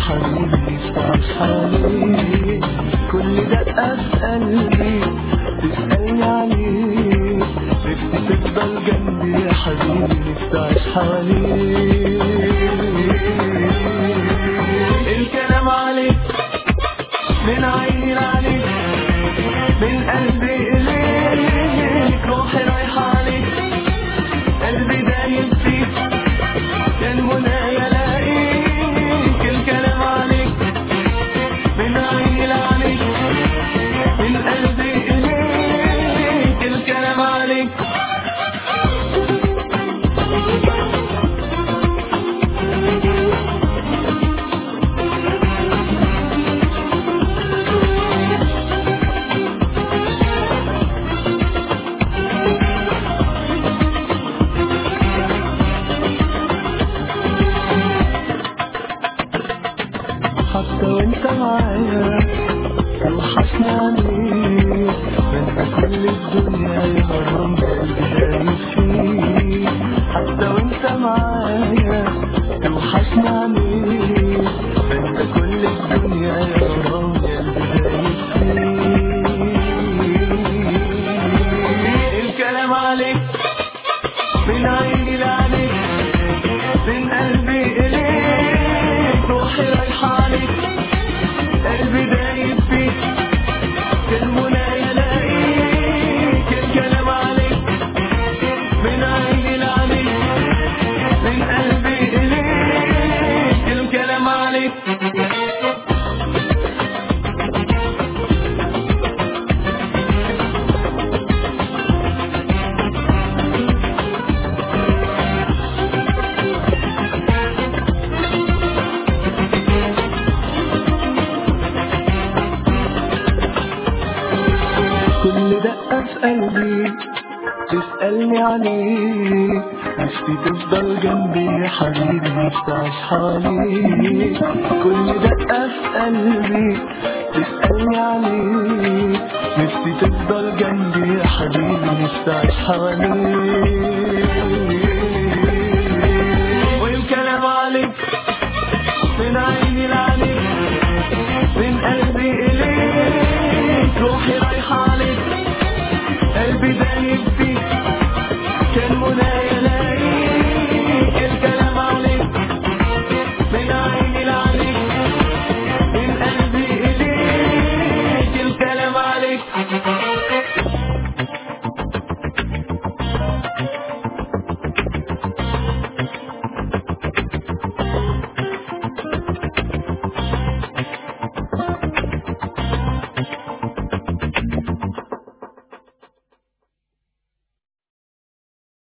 حبيبي نفسي أعيش حواليك كل دقة في قلبي تسألني عليك نفسي تفضل جنبي يا حبيبي نفسي أعيش حواليك الكلام عليك من عيني لعينيك من قلبي إليك روحي رايحة عليك قلبي دايب فيك كان منايا لاقيك الكلام عليك من عيني لعينيك من قلبي إليك الكلام عليك حتى وانت معايا توحشني عليك بنسى كل الدنيا يا غرام قلبي دايب فيك حتى وانت معايا توحشني عليك بنسى كل الدنيا يا غرام قلبي دايب فيك الكلام عليك من عيني لعينيك من قلبي إليك روحي رايحة عليك قلبي دايب فيك كالمنايا لاقيك الكلام عليك من عيني لعينيك من قلبي إليك الكلام عليك كل دقة في قلبي تسألني عليك نفسي تفضل جنبي يا حبيبي نفسي أعيش حواليك كل دقة في قلبي تسألني عليك نفسي تفضل جنبي يا حبيبي نفسي أعيش حواليك والكلام عليك